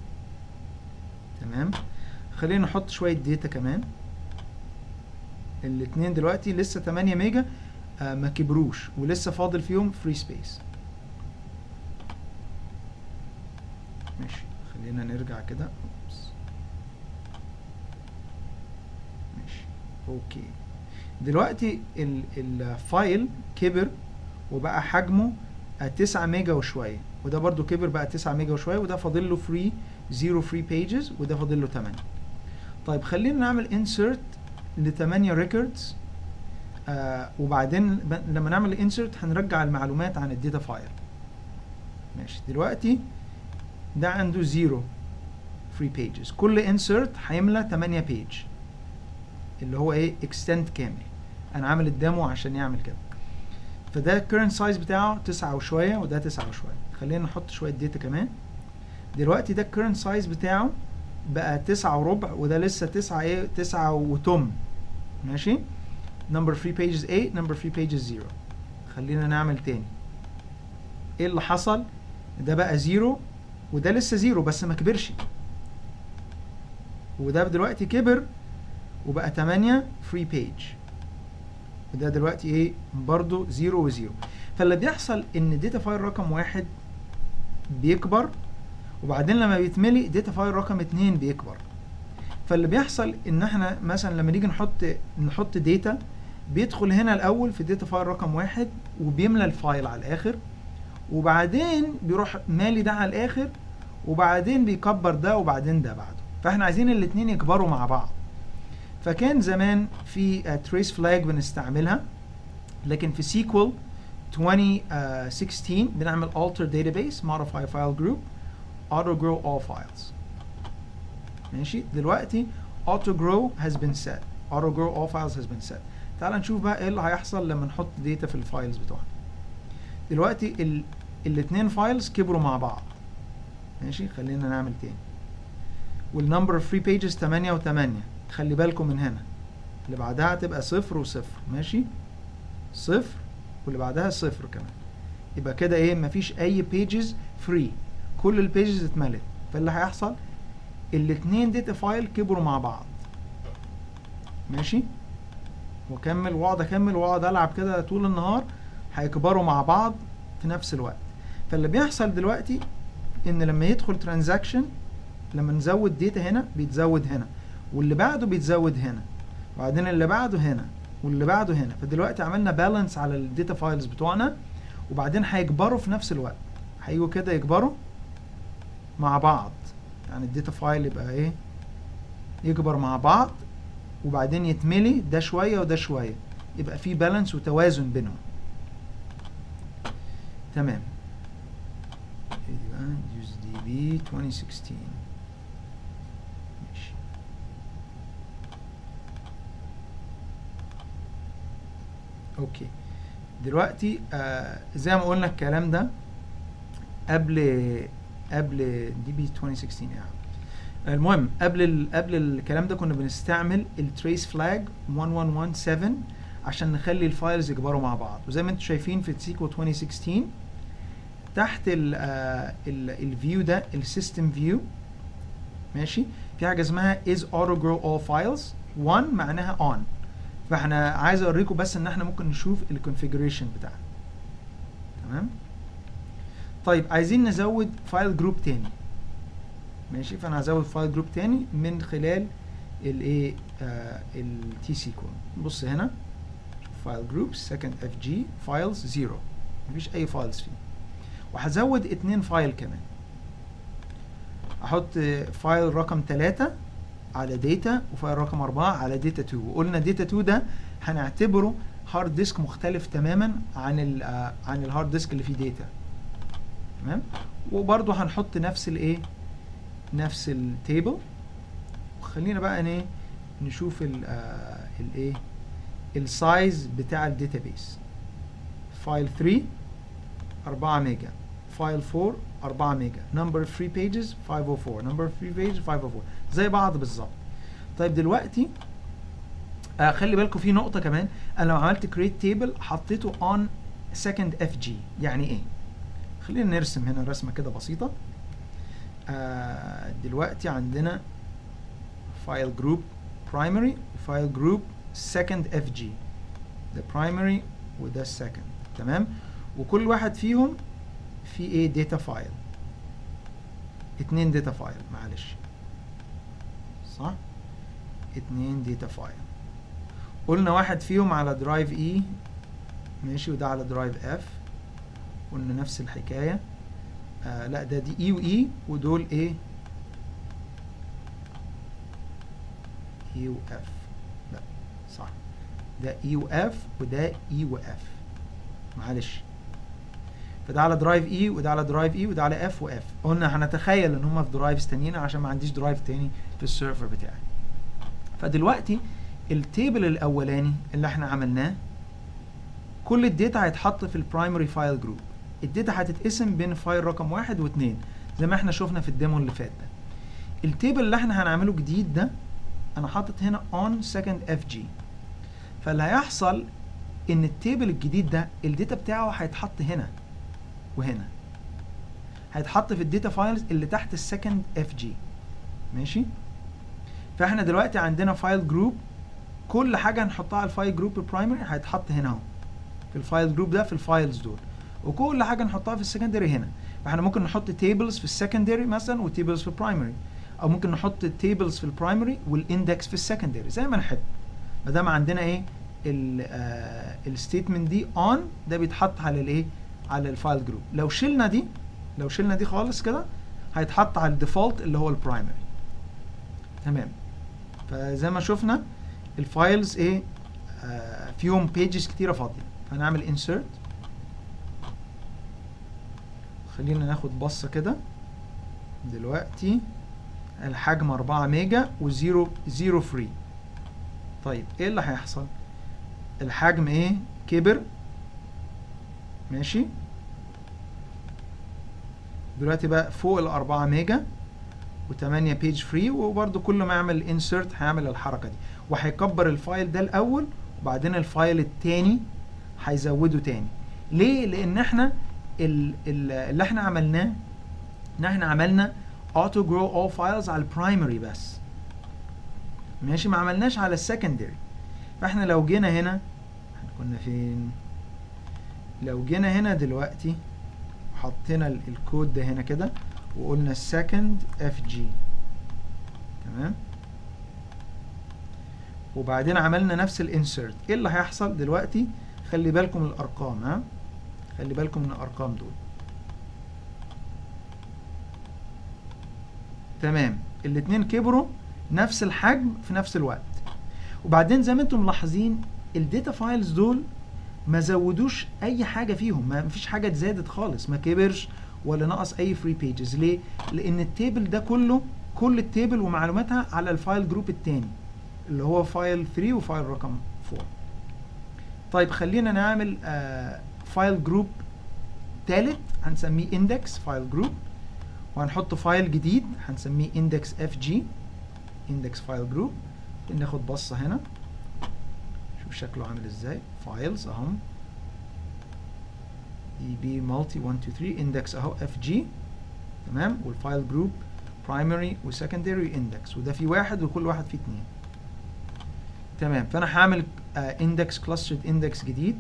تمام خلينا نحط شوية داتا كمان الاتنين دلوقتي لسه 8 ميجا آه ما كبروش ولسه فاضل فيهم فري سبيس ماشي خلينا نرجع كده أوبس. ماشي اوكي دلوقتي ال- الفايل كبر وبقى حجمه آه، 9 ميجا وشويه وده برضو كبر بقى 9 ميجا وشويه وده فاضل له فري زيرو فري بيجز وده فاضل له 8 طيب خلينا نعمل انسرت ل 8 ريكوردز آه وبعدين ب- لما نعمل انسرت هنرجع المعلومات عن الداتا فايل ماشي دلوقتي ده عنده زيرو فري بيجز كل انسرت هيملى 8 بيج اللي هو ايه اكستند كامل انا عامل الديمو عشان يعمل كده فده الكيرنت سايز بتاعه 9 وشويه وده 9 وشويه خلينا نحط شويه داتا كمان دلوقتي ده الكيرنت سايز بتاعه بقى 9 وربع وده لسه 9 ايه 9 وتم ماشي number free pages 8 number free pages 0 خلينا نعمل تاني ايه اللي حصل ده بقى 0 وده لسه 0 بس ما كبرش وده دلوقتي كبر وبقى 8 free page وده دلوقتي ايه برضو 0 و0 فاللي بيحصل ان الداتا فايل رقم واحد بيكبر وبعدين لما بيتملي داتا فايل رقم اتنين بيكبر فاللي بيحصل ان احنا مثلا لما نيجي نحط نحط داتا بيدخل هنا الاول في داتا فايل رقم واحد وبيملى الفايل على الاخر وبعدين بيروح مالي ده على الاخر وبعدين بيكبر ده وبعدين ده بعده فاحنا عايزين الاتنين يكبروا مع بعض فكان زمان في تريس فلاج بنستعملها لكن في سيكوال 2016 بنعمل alter database modify file group auto grow all files ماشي دلوقتي auto grow has been set auto grow all files has been set تعال نشوف بقى ايه اللي هيحصل لما نحط داتا في الفايلز بتوعنا دلوقتي ال الاتنين فايلز كبروا مع بعض ماشي خلينا نعمل تاني والنمبر اوف فري بيجز 8 و8 خلي بالكم من هنا اللي بعدها هتبقى صفر وصفر ماشي صفر واللي بعدها صفر كمان يبقى كده ايه مفيش اي بيجز فري كل البيجز اتملت فاللي هيحصل الاتنين داتا فايل كبروا مع بعض ماشي واكمل واقعد اكمل واقعد العب كده طول النهار هيكبروا مع بعض في نفس الوقت فاللي بيحصل دلوقتي ان لما يدخل ترانزاكشن لما نزود داتا هنا بيتزود هنا واللي بعده بيتزود هنا وبعدين اللي بعده هنا واللي بعده هنا فدلوقتي عملنا بالانس على الداتا فايلز بتوعنا وبعدين هيكبروا في نفس الوقت هيجوا كده يكبروا مع بعض يعني الداتا فايل يبقى ايه يكبر مع بعض وبعدين يتملي ده شويه وده شويه يبقى في بالانس وتوازن بينهم تمام يبقى يوز دي بي 2016 ماشي اوكي دلوقتي آه زي ما قلنا الكلام ده قبل قبل دي بي 2016 يعني المهم قبل ال قبل الكلام ده كنا بنستعمل التريس فلاج 1117 عشان نخلي الفايلز يكبروا مع بعض وزي ما انتم شايفين في السيكو 2016 تحت الفيو ده السيستم فيو ماشي في حاجه اسمها is auto grow all files 1 معناها on فاحنا عايز اوريكم بس ان احنا ممكن نشوف الكونفيجريشن بتاعنا تمام طيب عايزين نزود فايل جروب تاني ماشي فانا هزود فايل جروب تاني من خلال الايه التي سي كون بص هنا فايل جروب سكند اف جي فايلز زيرو مفيش اي فايلز فيه وهزود اتنين فايل كمان احط فايل رقم تلاتة على داتا وفايل رقم أربعة على داتا 2 وقلنا داتا 2 ده هنعتبره هارد ديسك مختلف تماما عن ال عن الهارد ديسك اللي فيه داتا تمام وبرضه هنحط نفس الايه نفس التيبل وخلينا بقى ايه نشوف ال الايه السايز بتاع الداتابيس فايل 3 4 ميجا فايل 4 4 ميجا نمبر فري بيجز 504 نمبر فري بيج 504 زي بعض بالظبط طيب دلوقتي آه خلي بالكم في نقطة كمان انا لو عملت كريت تيبل حطيته اون سكند اف جي يعني ايه؟ خلينا نرسم هنا رسمة كده بسيطة آه دلوقتي عندنا فايل جروب برايمري وفايل جروب سكند اف جي ده برايمري وده السكند تمام وكل واحد فيهم في ايه داتا فايل اتنين داتا فايل معلش صح اتنين داتا فايل قلنا واحد فيهم على درايف اي ماشي وده على درايف اف قلنا نفس الحكايه آه لا ده دي اي واي ودول ايه اي واف لا صح ده اي واف وده اي واف معلش فده على درايف اي وده على درايف اي وده على اف واف قلنا هنتخيل ان هم في درايفز تانيين عشان ما عنديش درايف تاني في السيرفر بتاعي فدلوقتي التيبل الاولاني اللي احنا عملناه كل الداتا هيتحط في البرايمري فايل جروب الداتا هتتقسم بين فايل رقم واحد واثنين زي ما احنا شفنا في الديمو اللي فات ده التيبل اللي احنا هنعمله جديد ده انا حاطط هنا on second fg فاللي هيحصل ان التيبل الجديد ده الداتا بتاعه هيتحط هنا وهنا هيتحط في الداتا فايلز اللي تحت السكند اف جي ماشي فاحنا دلوقتي عندنا فايل جروب كل حاجه هنحطها على الفايل جروب البرايمري هيتحط هنا اهو في الفايل جروب ده في الفايلز دول وكل حاجه نحطها في السكندري هنا فاحنا ممكن نحط تيبلز في السكندري مثلا وتيبلز في البرايمري او ممكن نحط تيبلز في البرايمري والاندكس في السكندري زي ما نحب ما دام عندنا ايه الستيتمنت دي اون ده بيتحط على الايه على الفايل جروب لو شلنا دي لو شلنا دي خالص كده هيتحط على الديفولت اللي هو البرايمري تمام فزي ما شفنا الفايلز ايه آه فيهم بيجز كتيره فاضيه فهنعمل انسرت خلينا ناخد بصه كده دلوقتي الحجم 4 ميجا وزيرو زيرو فري طيب ايه اللي هيحصل الحجم ايه كبر ماشي دلوقتي بقى فوق ال 4 ميجا و8 بيج فري وبرده كل ما يعمل انسرت هيعمل الحركه دي وهيكبر الفايل ده الاول وبعدين الفايل التاني هيزوده تاني ليه لان احنا ال- ال- اللي احنا عملناه ان احنا عملنا auto grow all files على البرايمري بس ماشي ما عملناش على السكندري فاحنا لو جينا هنا احنا كنا فين لو جينا هنا دلوقتي وحطينا ال- الكود ده هنا كده وقلنا second fg تمام وبعدين عملنا نفس الانسرت ايه اللي هيحصل دلوقتي خلي بالكم من الارقام ها خلي بالكم من الارقام دول تمام الاتنين كبروا نفس الحجم في نفس الوقت وبعدين زي ما انتم ملاحظين الداتا فايلز دول ما زودوش اي حاجه فيهم ما فيش حاجه اتزادت خالص ما كبرش ولا نقص اي فري بيجز ليه لان التيبل ده كله كل التيبل ومعلوماتها على الفايل جروب التاني اللي هو فايل 3 وفايل رقم 4 طيب خلينا نعمل آه فايل جروب تالت هنسميه اندكس فايل جروب وهنحط فايل جديد هنسميه index fg index file group ناخد بصة هنا شوف شكله عامل ازاي فايلز اهم db multi 1 2 3 index اهو fg تمام والفايل جروب primary وسكندري index وده في واحد وكل واحد فيه اتنين تمام فانا هعمل آه index clustered index جديد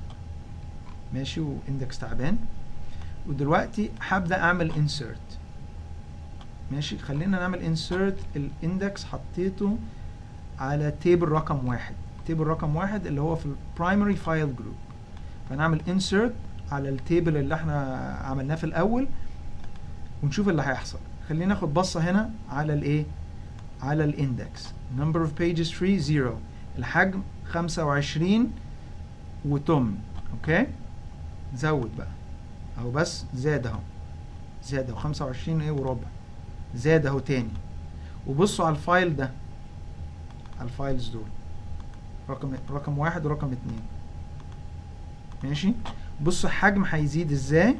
ماشي واندكس تعبان ودلوقتي هبدا اعمل insert ماشي خلينا نعمل insert الاندكس حطيته على تيبل رقم واحد تيبل رقم واحد اللي هو في البرايمري فايل جروب فنعمل insert على التيبل اللي احنا عملناه في الاول ونشوف اللي هيحصل خلينا ناخد بصه هنا على الايه على الاندكس number of pages free 0 الحجم 25 وتم اوكي زود بقى اهو بس زاد اهو زاد اهو 25 ايه وربع زاد اهو تاني وبصوا على الفايل ده على الفايلز دول رقم رقم واحد ورقم اتنين ماشي بصوا الحجم هيزيد ازاي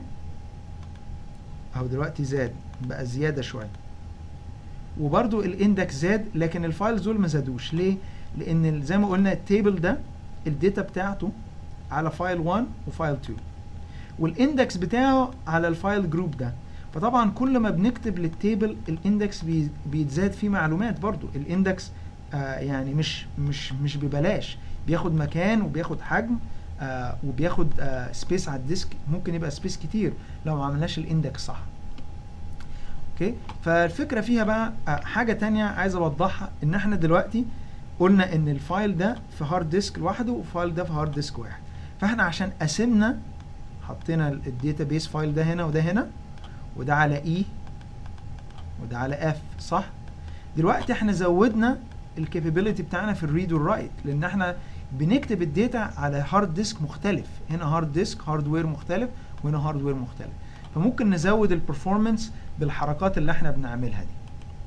اهو دلوقتي زاد بقى زيادة شوية وبرضو الاندكس زاد لكن الفايلز دول ما زادوش ليه لان زي ما قلنا التيبل ده الداتا بتاعته على فايل 1 وفايل 2 والاندكس بتاعه على الفايل جروب ده فطبعا كل ما بنكتب للتيبل الاندكس بي بيتزاد فيه معلومات برضو الاندكس آه يعني مش مش مش ببلاش بياخد مكان وبياخد حجم آه وبياخد آه سبيس على الديسك ممكن يبقى سبيس كتير لو ما عملناش الاندكس صح اوكي فالفكره فيها بقى آه حاجه تانية عايز اوضحها ان احنا دلوقتي قلنا ان الفايل ده في هارد ديسك لوحده والفايل ده في هارد ديسك واحد فاحنا عشان قسمنا حطينا الداتا بيس فايل ده هنا وده هنا وده على اي وده على اف صح دلوقتي احنا زودنا الكابابيلتي بتاعنا في الريد والرايت لان احنا بنكتب الداتا على هارد ديسك مختلف هنا هارد ديسك هاردوير مختلف وهنا هاردوير مختلف فممكن نزود البرفورمانس بالحركات اللي احنا بنعملها دي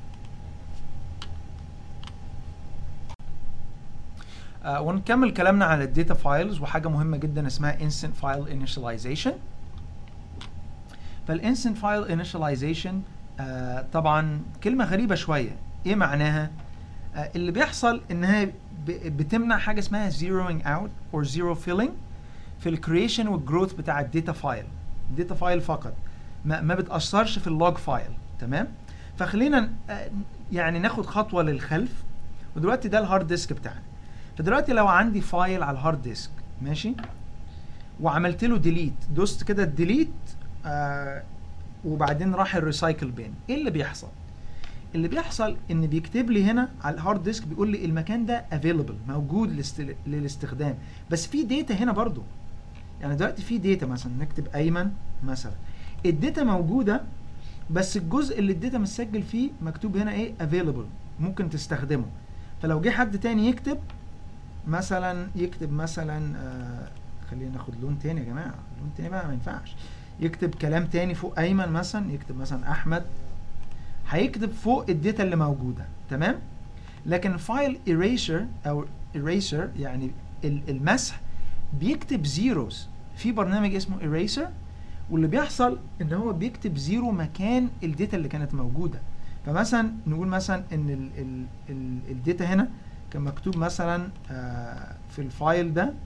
آه ونكمل كلامنا على الداتا فايلز وحاجه مهمه جدا اسمها instant file initialization فالانستنت فايل انيشاليزيشن طبعا كلمه غريبه شويه ايه معناها آه اللي بيحصل انها بتمنع حاجه اسمها zeroing out or zero filling في الكريشن والجروث بتاع الداتا فايل الداتا فايل فقط ما, ما بتاثرش في اللوج فايل تمام فخلينا آه يعني ناخد خطوه للخلف ودلوقتي ده الهارد ديسك بتاعنا فدلوقتي لو عندي فايل على الهارد ديسك ماشي وعملت له ديليت دوست كده الديليت آه وبعدين راح الريسايكل بين ايه اللي بيحصل اللي بيحصل ان بيكتب لي هنا على الهارد ديسك بيقول لي المكان ده افيلبل موجود لست... للاستخدام بس في داتا هنا برضو يعني دلوقتي في داتا مثلا نكتب ايمن مثلا الداتا موجوده بس الجزء اللي الداتا متسجل فيه مكتوب هنا ايه افيلبل ممكن تستخدمه فلو جه حد تاني يكتب مثلا يكتب مثلا آه خلينا ناخد لون تاني يا جماعه لون تاني بقى ما ينفعش يكتب كلام تاني فوق ايمن مثلا يكتب مثلا احمد هيكتب فوق الداتا اللي موجوده تمام لكن فايل eraser او eraser يعني المسح بيكتب زيروز في برنامج اسمه eraser واللي بيحصل ان هو بيكتب زيرو مكان الداتا اللي كانت موجوده فمثلا نقول مثلا ان ال ال ال الداتا هنا كان مكتوب مثلا آه في الفايل ده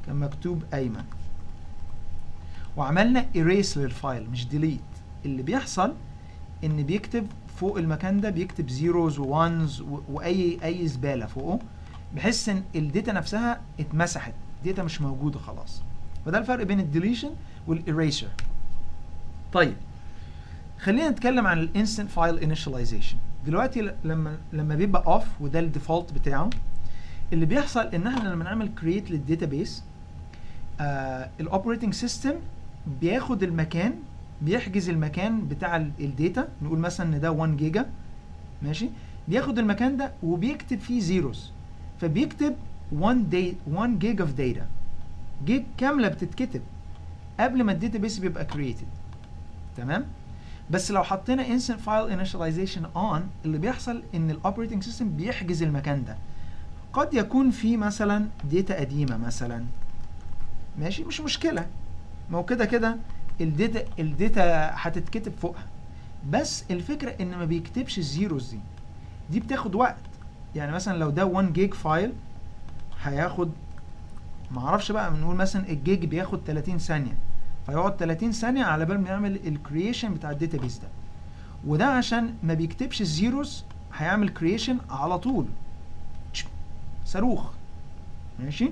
كان مكتوب ايمن وعملنا erase للفايل مش delete اللي بيحصل ان بيكتب فوق المكان ده بيكتب zeros وones و- واي اي زباله فوقه بحيث ان الداتا نفسها اتمسحت الداتا مش موجوده خلاص فده الفرق بين الديليشن والإريسر طيب خلينا نتكلم عن الانستنت فايل انيشاليزيشن دلوقتي ل- لما لما بيبقى اوف وده الديفولت بتاعه اللي بيحصل ان احنا لما نعمل كرييت للداتابيس الاوبريتنج سيستم بياخد المكان بيحجز المكان بتاع ال- الداتا نقول مثلا ان ده 1 جيجا ماشي بياخد المكان ده وبيكتب فيه زيروز فبيكتب 1 دي 1 جيج اوف داتا جيج كامله بتتكتب قبل ما الداتابيس بيبقى كرييتد تمام بس لو حطينا instant file initialization on اللي بيحصل ان الاوبريتنج سيستم بيحجز المكان ده قد يكون في مثلا داتا قديمه مثلا ماشي مش مشكله ما هو كده كده الداتا الداتا هتتكتب فوقها بس الفكره ان ما بيكتبش الزيروز دي دي بتاخد وقت يعني مثلا لو ده 1 جيج فايل هياخد ما اعرفش بقى بنقول مثلا الجيج بياخد 30 ثانيه فيقعد 30 ثانيه على بال ما يعمل الكرييشن بتاع الداتابيس ده وده عشان ما بيكتبش الزيروز هيعمل كرييشن على طول تش- صاروخ ماشي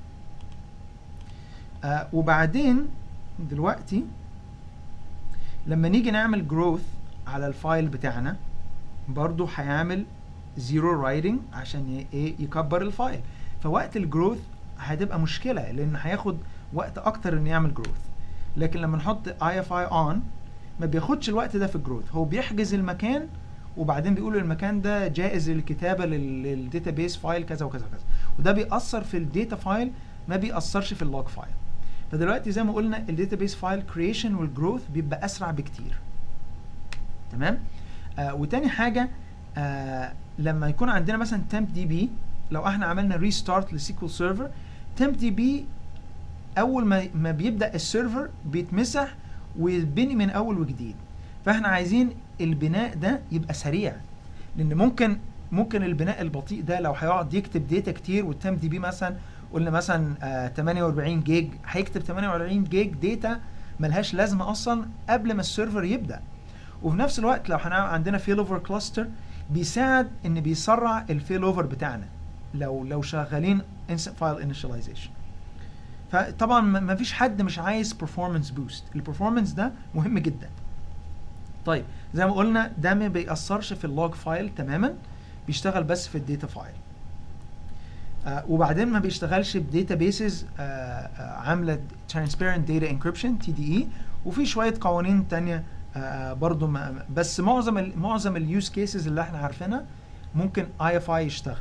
آه وبعدين دلوقتي لما نيجي نعمل جروث على الفايل بتاعنا برضو هيعمل زيرو رايتنج عشان ي- ايه يكبر الفايل فوقت الجروث هتبقى مشكله لان هياخد وقت اكتر ان يعمل جروث لكن لما نحط اي اف اي اون ما بياخدش الوقت ده في الجروث هو بيحجز المكان وبعدين بيقول المكان ده جائز للكتابه للداتابيس فايل كذا وكذا وكذا وده بيأثر في الداتا فايل ما بيأثرش في اللوج فايل فدلوقتي زي ما قلنا الداتابيس فايل كرييشن والجروث بيبقى اسرع بكتير تمام آه وتاني حاجه آه لما يكون عندنا مثلا temp دي بي لو احنا عملنا ريستارت لسيكول سيرفر temp دي بي اول ما ما بيبدا السيرفر بيتمسح ويتبني من اول وجديد فاحنا عايزين البناء ده يبقى سريع لان ممكن ممكن البناء البطيء ده لو هيقعد يكتب داتا كتير والتم دي بي مثلا قلنا مثلا آه 48 جيج هيكتب 48 جيج داتا ملهاش لازمه اصلا قبل ما السيرفر يبدا وفي نفس الوقت لو هنعمل عندنا فيل اوفر كلاستر بيساعد ان بيسرع الفيل اوفر بتاعنا لو لو شغالين instant file initialization فطبعا ما فيش حد مش عايز performance boost البرفورمانس ده مهم جدا طيب زي ما قلنا ده ما بيأثرش في اللوج فايل تماما بيشتغل بس في الداتا فايل آه وبعدين ما بيشتغلش بداتا بيسز آه آه عامله transparent data encryption تي دي اي وفي شويه قوانين تانية آه برضو ما بس معظم ال معظم اليوز كيسز اللي احنا عارفينها ممكن اي اف اي يشتغل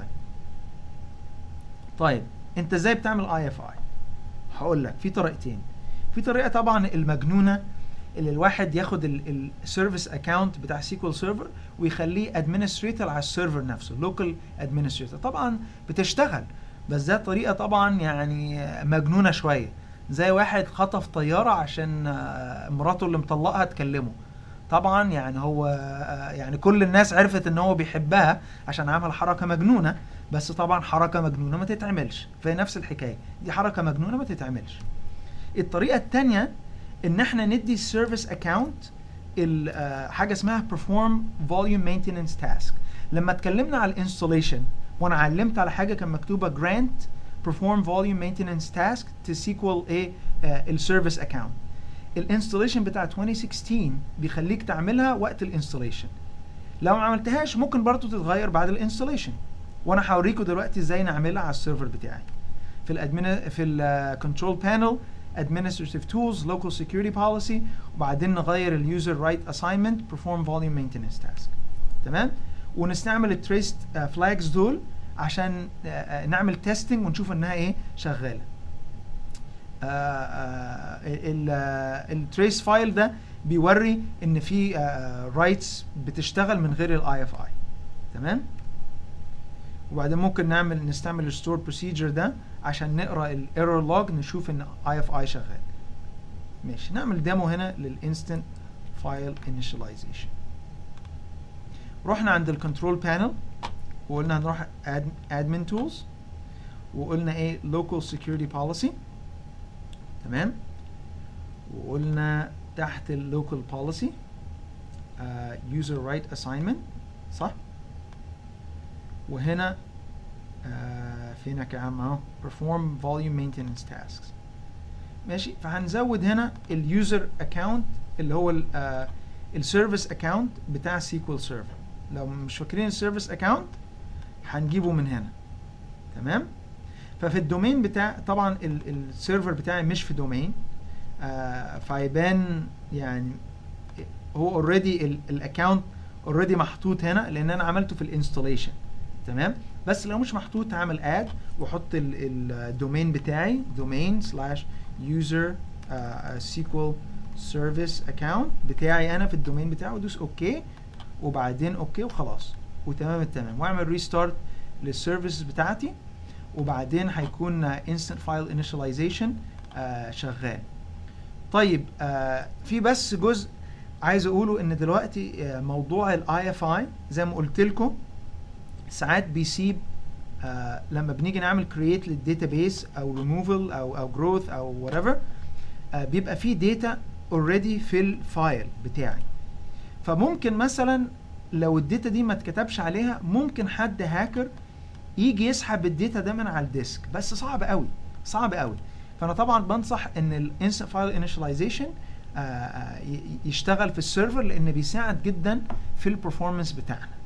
طيب انت ازاي بتعمل اي اف اي هقول لك في طريقتين في طريقه طبعا المجنونه اللي الواحد ياخد السيرفيس اكونت بتاع سيكوال سيرفر ويخليه ادمنستريتور على السيرفر نفسه لوكال ادمنستريتور طبعا بتشتغل بس ده طريقه طبعا يعني مجنونه شويه زي واحد خطف طياره عشان مراته اللي مطلقها تكلمه طبعا يعني هو يعني كل الناس عرفت ان هو بيحبها عشان عمل حركه مجنونه بس طبعا حركه مجنونه ما تتعملش فهي نفس الحكايه دي حركه مجنونه ما تتعملش الطريقه الثانيه ان احنا ندي السيرفيس اكاونت حاجه اسمها perform volume maintenance task لما اتكلمنا على الانستوليشن وانا علمت على حاجه كان مكتوبه grant perform volume maintenance task to SQL ايه السيرفيس اكاونت الانستوليشن بتاع 2016 بيخليك تعملها وقت الانستوليشن لو ما عملتهاش ممكن برضو تتغير بعد الانستوليشن وانا هوريكم دلوقتي ازاي نعملها على السيرفر بتاعي في الادمن في الكنترول بانل administrative tools local security policy وبعدين نغير اليوزر رايت assignment perform volume maintenance task تمام ونستعمل التريست فلاجز دول عشان نعمل تيستنج ونشوف انها ايه شغاله التريس فايل ده بيوري ان في رايتس بتشتغل من غير الاي اف اي تمام وبعدين ممكن نعمل نستعمل الستور بروسيجر ده عشان نقرا الايرور لوج نشوف ان اي اف اي شغال ماشي نعمل ديمو هنا للانستنت فايل انيشاليزيشن رحنا عند الكنترول بانل وقلنا هنروح ادمن تولز وقلنا ايه local security policy تمام وقلنا تحت اللوكال بوليسي يوزر رايت اساينمنت صح وهنا آه فينك يا عم اهو perform volume maintenance tasks ماشي فهنزود هنا اليوزر اكونت اللي هو السيرفيس اكونت بتاع سيكوال سيرفر لو مش فاكرين السيرفيس اكونت هنجيبه من هنا تمام ففي الدومين بتاع طبعا السيرفر بتاعي مش في دومين آه فيبان يعني هو اوريدي الاكونت اوريدي محطوط هنا لان انا عملته في الانستوليشن تمام بس لو مش محطوط هعمل اد واحط الدومين بتاعي دومين سلاش يوزر سيكوال سيرفيس اكونت بتاعي انا في الدومين بتاعه وادوس اوكي وبعدين اوكي وخلاص وتمام التمام واعمل ريستارت للسيرفيسز بتاعتي وبعدين هيكون انستنت فايل انيشاليزيشن شغال طيب آه في بس جزء عايز اقوله ان دلوقتي آه موضوع الاي اف اي زي ما قلت لكم ساعات بيسيب آه لما بنيجي نعمل كرييت للداتابيس او ريموفل او او جروث او وات ايفر آه بيبقى في داتا اوريدي في الفايل بتاعي فممكن مثلا لو الداتا دي ما اتكتبش عليها ممكن حد هاكر يجي يسحب الداتا ده من على الديسك بس صعب قوي صعب قوي فانا طبعا بنصح ان الانستنت فايل انيشاليزيشن يشتغل في السيرفر لان بيساعد جدا في البرفورمانس بتاعنا